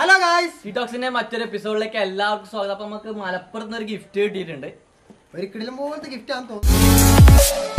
Hello guys ടിറ്റോക്സിന്റെ മറ്റൊരു എപ്പിസോഡിലേക്ക് എല്ലാവർക്കും സ്വാഗതം അപ്പൊ നമുക്ക് മലപ്പുറത്ത് നിന്ന് ഒരു ഗിഫ്റ്റ് കിട്ടിയിട്ടുണ്ട് ഒരിക്കലും പോലത്തെ ഗിഫ്റ്റ് ആണെന്ന് തോന്നുന്നു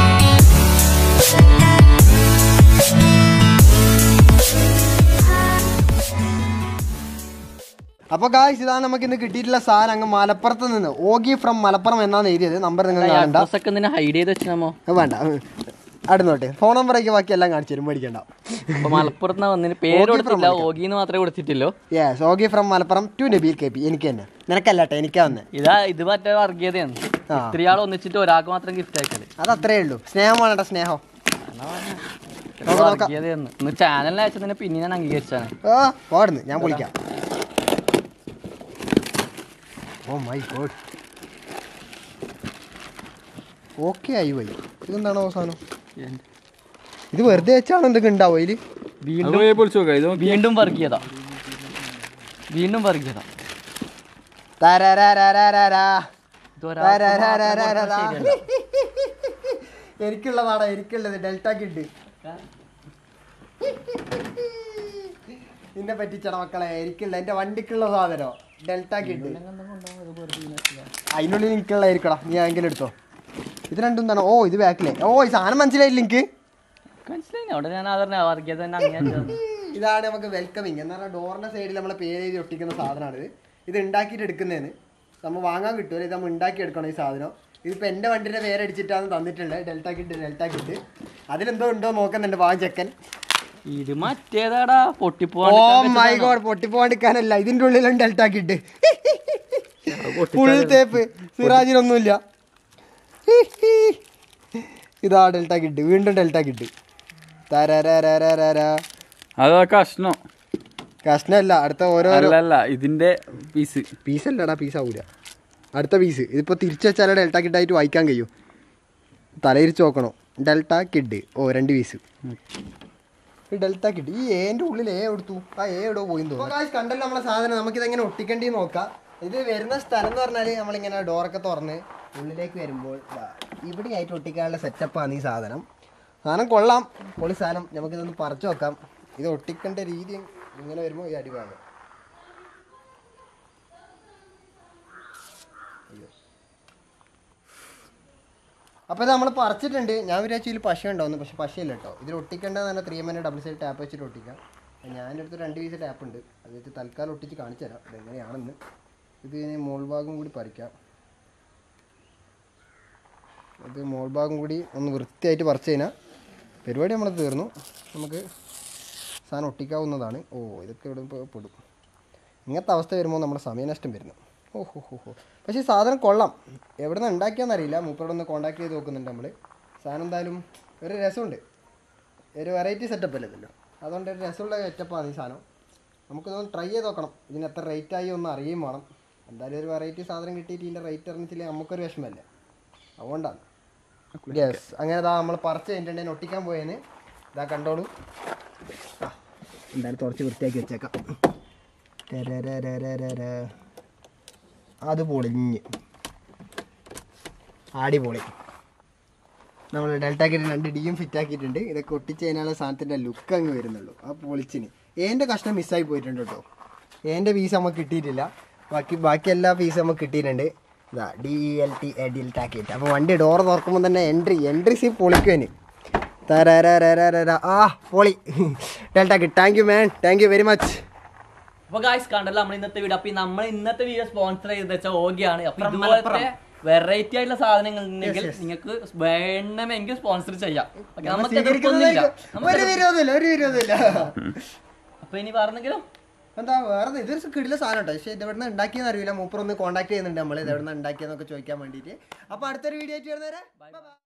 അപ്പൊ ഗായ്സ് ഇതാണ് നമുക്ക് ഇന്ന് കിട്ടിയിട്ടുള്ള സാധനം അങ്ങ് മലപ്പുറത്ത് നിന്ന് ഓഗി ഫ്രം മലപ്പുറം എന്നാണ് എഴുതിയത് നമ്പർ നിങ്ങൾ കാണണ്ട അഡ്രസ് ഒക്കെ എന്തിനാ ഹൈഡ് ചെയ്ത് വെച്ചാമോ അത് വേണ്ട അടുന്നോട്ടെ ഫോൺ നമ്പറൊക്കെ ബാക്കി എല്ലാം കാണിച്ചു തരും പേടിക്കണ്ട അപ്പൊ മലപ്പുറത്ത് നിന്ന് വന്നതിന് പേര് കൊടുത്തില്ല ഓഗിന്ന് മാത്രമേ കൊടുത്തിട്ടുള്ളൂ yes Oggy from Malappuram to Nabeel K P എനിക്ക് തന്നെ നിനക്കല്ലാട്ടെ എനിക്കാ വന്നേ ഇതാ ഇത് മറ്റേ വർഗീയതയാണ് ആ. ഇത്രയാൾ ഒന്നിച്ചിട്ട് ഒരാൾക്ക് മാത്രം ഗിഫ്റ്റ് അയക്കല് അത് അത്രേ ഉള്ളൂ സ്നേഹമാണ് സ്നേഹം നോക്കാം, നോക്കാം. വർഗീയതയാണ് ഇന്ന് ചാനലിൽ അയച്ചതിനെ പിന്നെ ഞാൻ അംഗീകരിച്ചാണ് ആ പോടുന്നു ഞാൻ പൊളിക്കാം ഓ മൈ ഗോഡ് ഓക്കെ ആയി പോയി ഇതെന്താണോ സാധനം ഇത് വെറുതെ വെച്ചാണോ എന്തൊക്കെ ഉണ്ടാവും അതില് വീണ്ടും വീണ്ടും വർഗീയത വീണ്ടും വർഗീയത തരരരരരരാ. ഇത് ഒരാൾക്ക് മാത്രം തരരരരരരാ. കൊടുക്കുന്നത് ശരിയല്ല. എനിക്കുള്ളതാടാ എനിക്കുള്ളത് ഡെൽറ്റ കിഡ് നിന്നെ പറ്റിച്ചട മക്കളെ എനിക്കുള്ള എന്റെ വണ്ടിക്കുള്ള സാധനോ ഡെൽറ്റ കിഡ് അതിനുള്ളിൽ എനിക്കുള്ളതായിരിക്കടാ നീ ആരെങ്കിലും എടുത്തോ ഇത് രണ്ടും എന്താണ് ഓ ഇത് ബാക്കിലെ ഓ ഈ സാധനം മനസ്സിലായില്ല എനിക്ക് മനസ്സിലായി അവിടെ ഞാൻ അതറിഞ്ഞ വർഗീയത തന്നെ അംഗീകരിച്ചത് ഇതാണ് നമുക്ക് വെൽക്കമിങ് എന്ന് പറഞ്ഞാൽ ഡോറിന്റെ സൈഡിൽ നമ്മളെ പേര് എഴുതി ഒട്ടിക്കുന്ന സാധനമാണ് ഇത് ഇത് ഉണ്ടാക്കിയിട്ട് എടുക്കുന്നതിന് നമ്മൾ വാങ്ങാൻ കിട്ടുമല്ലോ ഇത് നമ്മൾ ഉണ്ടാക്കി എടുക്കണം ഈ സാധനം ഇതിപ്പോൾ എൻ്റെ വണ്ടിയുടെ പേരടിച്ചിട്ടാണ് തന്നിട്ടുള്ളത് ഡെൽറ്റ കിട്ട് ഡെൽറ്റ കിട്ട് അതിലെന്തോ ഉണ്ടോ നോക്കുന്നുണ്ട് വാ ചെക്കൻ ഇത് മറ്റേതാടാ ഓ പൊട്ടിപ്പോവാൻ മൈ ഗോഡ് പൊട്ടിപ്പോണ്ടിക്കാനല്ല ഇതിൻ്റെ ഉള്ളിലും ഡെൽറ്റ കിട്ട് ഫുൾ തേപ്പ് സിറാജിനൊന്നുമില്ല ഇതാ ഡെൽറ്റ കിട്ട് വീണ്ടും ഡെൽറ്റ കിട്ട് തരരരരരരാ അതാ കഷ്ണം കഷ്ണമല്ല അടുത്ത ഓരോ അല്ലല്ല ഇതിന്റെ പീസ് പീസ് അല്ലടാ പീസ് ആവൂല അടുത്ത പീസ് ഇതിപ്പോൾ തിരിച്ചു വെച്ചാലേ ഡെൽറ്റ കിഡായിട്ട് വായിക്കാൻ കഴിയും തലയിരിച്ച് നോക്കണം ഡെൽറ്റ കിഡ് ഓ രണ്ട് പീസ് ഈ ഡെൽറ്റ കിഡ് ഈ ഏൻ്റെ ഉള്ളിൽ ഏ എടുത്തു ആ ഏ എവിടെ പോയി തോന്നുന്നു കണ്ടല്ലോ നമ്മളെ സാധനം നമുക്കിതെങ്ങനെ ഒട്ടിക്കേണ്ടി നോക്കാം ഇത് വരുന്ന സ്ഥലം എന്ന് പറഞ്ഞാൽ നമ്മളിങ്ങനെ ഡോറൊക്കെ തുറന്ന് ഉള്ളിലേക്ക് വരുമ്പോൾ ദാ ഇവിടെയായിട്ട് ഒട്ടിക്കാനുള്ള സെറ്റപ്പാണ് ഈ സാധനം സാധനം കൊള്ളാം പൊളി സാധനം നമുക്കിതൊന്ന് പറിച്ചു നോക്കാം ഇത് ഒട്ടിക്കേണ്ട രീതി ഇങ്ങനെ വരുമ്പോൾ ഈ അടിവാണ് അപ്പോൾ ഇത് നമ്മൾ പറിച്ചിട്ടുണ്ട് ഞാൻ വിചാരിച്ചു ഇതിൽ പശ ഉണ്ടാവുന്നു പക്ഷെ പശയില്ല കേട്ടോ ഇതിൽ ഒട്ടിക്കേണ്ടത് തന്നെ three M double side tape വെച്ചിട്ട് ഒട്ടിക്കാം അപ്പോൾ ഞാൻ എൻ്റെ അടുത്ത് രണ്ട് പീസ് ടാപ്പ് ഉണ്ട് അത് വെച്ച് തൽക്കാലം ഒട്ടിച്ച് കാണിച്ചു തരാം ഇതെങ്ങനെയാണെന്ന് ഇത് ഇനി മോൾ ഭാഗം കൂടി പറിക്കാം അത് മോൾ ഭാഗം കൂടി ഒന്ന് വൃത്തിയായിട്ട് പറിച്ചു കഴിഞ്ഞാൽ പരിപാടി നമ്മൾ തീർന്നു നമുക്ക് സാധനം ഒട്ടിക്കാവുന്നതാണ് ഓ ഇതൊക്കെ ഇവിടെ ഇപ്പോൾ പെടും ഇങ്ങനത്തെ അവസ്ഥ വരുമ്പോൾ നമ്മുടെ സമയനഷ്ടം വരുന്നു ഓ ഹോ ഹോ ഹോ പക്ഷേ ഈ സാധനം കൊള്ളാം എവിടെ നിന്ന് ഉണ്ടാക്കിയാന്നറിയില്ല മൂപ്പരോട് ഒന്ന് കോൺടാക്ട് ചെയ്ത് നോക്കുന്നുണ്ട് നമ്മൾ സാധനം എന്തായാലും ഒരു രസമുണ്ട് ഒരു വെറൈറ്റി സെറ്റപ്പ് അല്ലേ ഇതല്ലോ അതുകൊണ്ട് ഒരു രസമുള്ള സെറ്റപ്പാണ് ഈ സാധനം നമുക്കിതൊന്ന് ട്രൈ ചെയ്ത് നോക്കണം ഇതിന് എത്ര റേറ്റ് ആയി ഒന്ന് അറിയുകയും വേണം എന്തായാലും ഒരു വെറൈറ്റി സാധനം കിട്ടിയിട്ട് ഇതിൻ്റെ റേറ്റ് അറിഞ്ഞിട്ടില്ലെങ്കിൽ നമുക്കൊരു വിഷമല്ലേ അതുകൊണ്ടാണ് യെസ് അങ്ങനെ ഇതാ നമ്മൾ പറിച്ച് കഴിഞ്ഞിട്ടുണ്ടെങ്കിൽ ഒട്ടിക്കാൻ പോയേന് ഇതാ കണ്ടോളൂ ആ, എന്തായാലും തുറച്ച് വൃത്തിയാക്കി വെച്ചേക്കാം തെരരരരരര. അത് പൊളിഞ്ഞ് അടിപൊളി നമ്മൾ ഡെൽറ്റാക്കിയിട്ട് രണ്ട് ഡിയും ഫിറ്റ് ആക്കിയിട്ടുണ്ട് ഇതൊക്കെ ഒട്ടിച്ച് കഴിഞ്ഞാൽ സാധനത്തിൻ്റെ ലുക്ക് അങ്ങ് വരുന്നുള്ളൂ ആ പൊളിച്ചിന് ഏൻ്റെ കഷ്ണം മിസ്സായി പോയിട്ടുണ്ട് കേട്ടോ ഏൻ്റെ പീസ് നമുക്ക് കിട്ടിയിട്ടില്ല ബാക്കി ബാക്കി എല്ലാ പീസും നമുക്ക് കിട്ടിയിട്ടുണ്ട് ഇതാ ഡി എൽ ടി എഡിൽറ്റ് ആക്കിയിട്ട് അപ്പോൾ വണ്ടി ഡോർ തുറക്കുമ്പോൾ തന്നെ എൻട്രി എൻട്രി സീ പൊളിക്കുവന് തരരരരര ആ പൊളി ഡെൽറ്റാക്കി thank you man thank you very much അപ്പൊ ഗായ്സ് കണ്ടല്ലോ നമ്മൾ ഇന്നത്തെ വീഡിയോ അപ്പൊ നമ്മൾ ഇന്നത്തെ വീഡിയോ സ്പോൺസർ ചെയ്ത് വെച്ചാൽ ഓഗിയാണ് അപ്പൊ ഇതുപോലത്തെ വെറൈറ്റി ആയിട്ടുള്ള സാധനങ്ങൾ ഉണ്ടെങ്കിൽ നിങ്ങൾക്ക് വേണമെങ്കിൽ സ്പോൺസർ ചെയ്യാം Okay, നമുക്ക് എതിർപ്പൊന്നുമില്ല ഒരു വിരോധമില്ല ഒരു വിരോധമില്ല അപ്പൊ ഇനി പറഞ്ഞെങ്കിലും എന്താ വേറെ ഇതൊരു കിടില സാധനം കേട്ടോ പക്ഷേ ഇത് എവിടുന്ന് ഉണ്ടാക്കിയെന്ന് അറിയില്ല മൂപ്പർ ഒന്ന് കോൺടാക്ട് ചെയ്യുന്നുണ്ട് നമ്മൾ ഇത് എവിടുന്ന് ഉണ്ടാക്കിയെന്നൊക്കെ ചോദിക്കാൻ വേണ്ടിയിട്ട് അപ്പോൾ അടുത്തൊരു വീഡിയോ ആയിട്ട് വരുന്നവരെ ബൈ